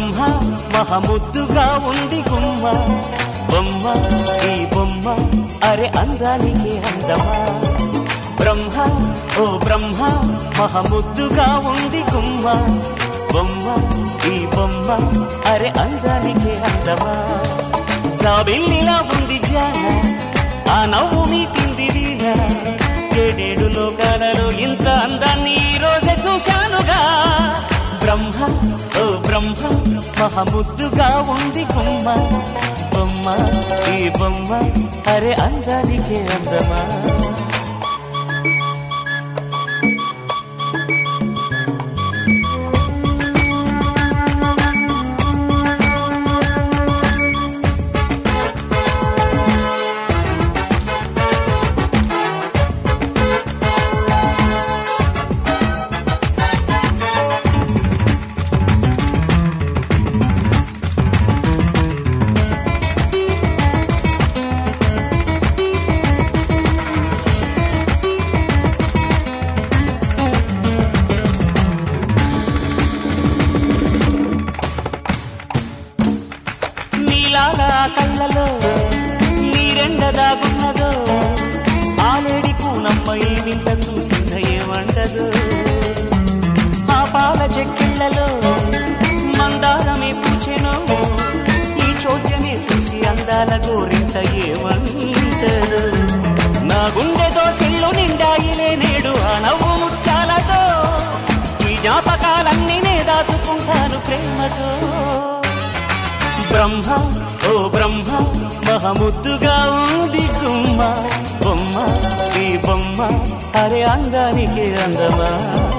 బ్రహ్మ మహముద్దుగా ఉంది గుమ్మ బొమ్మ ఈ బొమ్మ అరే అందానికి అందమా బ్రహ్మ ఓ బ్రహ్మ మహముద్దుగా ఉంది గుమ్మ బొమ్మ ఈ బొమ్మ అరే అందానికి అందమా జాబిల్లిలా ఉంది జాన ఆ నవ్వు మీటింది వీణ ఏడేడు లోకాలలో ఇంత అందాన్ని ఈ రోజే చూశానుగా బ్రహ్మ ఓ బ్రహ్మ మహముద్దుగా ఉంది గుమ్మ బొమ్మ ఈ బొమ్మ అరే అందానికి అందమా నీలాల కళ్ళలో నీరెండ దాగున్నదో ఆలేడి కూనమ్మ ఈ వింత చూసింద ఏమంటదు ఆ పాల చెక్కిళ్ళలో మందారమే పూచెను ఈ చోద్యమే చూసి అందాల గోరింత ఏమంటదు నా గుండె దోసిల్లు నిండాయిలే నేడు ఆ నవ్వు ముత్యాలతో ఈ జ్ఞాపకాలన్నీ నే దాచుకుంటాను ప్రేమతో బ్రహ్మ ఓ బ్రహ్మ మహముద్దుగా ఉంది గుమ్మ బొమ్మ ఈ బొమ్మ అరే అందానికి అందమా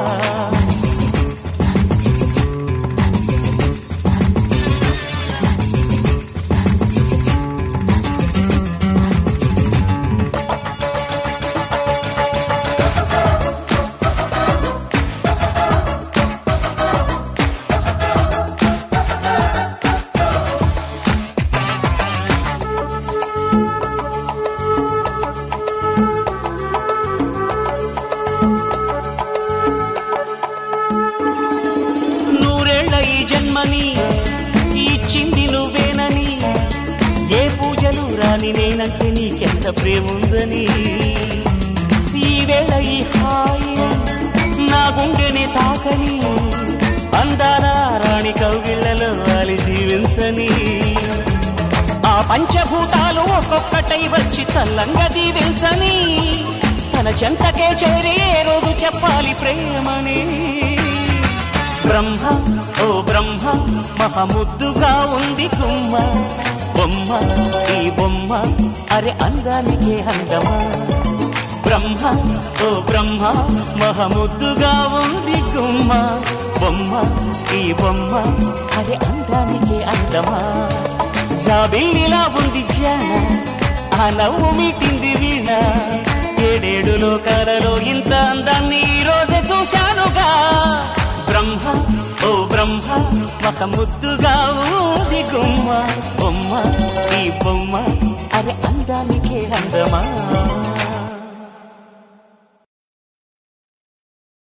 నూరేళ్ల ఈ జన్మని ఇచ్చింది నువ్వేనని ఏ పూజలు రాని నేనంటే నీకెంత ప్రేముందని ఈ వేళ ఈ హాయి నా గుండెని తాకని అందాల రాణి కౌగిళ్లలో వాలి జీవించని ఆ పంచభూతాలు ఒక్కొక్కటై వచ్చి చల్లంగా దీవించని తన చెంతకే చేరి ఏ రోజు చెప్పాలి ప్రేమని బ్రహ్మ ఓ బ్రహ్మ మహముద్దుగా ఉంది గుమ్మ బొమ్మ ఈ బొమ్మ అరే అందానికే అందమా బ్రహ్మ ఓ బ్రహ్మ మహముద్దుగా ఉంది గుమ్మ బొమ్మ ఈ బొమ్మ అరే అందానికే అందమా జాబిల్లిలా ఉంది జాన ఆ నవ్వు మీటింది వీణ ఏడేడు లోకాలలో ఇంత అందాన్ని ఈ రోజే చూశానుగా బ్రహ్మ ఓ బ్రహ్మ ఒక ముద్దుగా ఊది గుమ్మ బొమ్మ ఈ బొమ్మ అరే అందానికే అందమా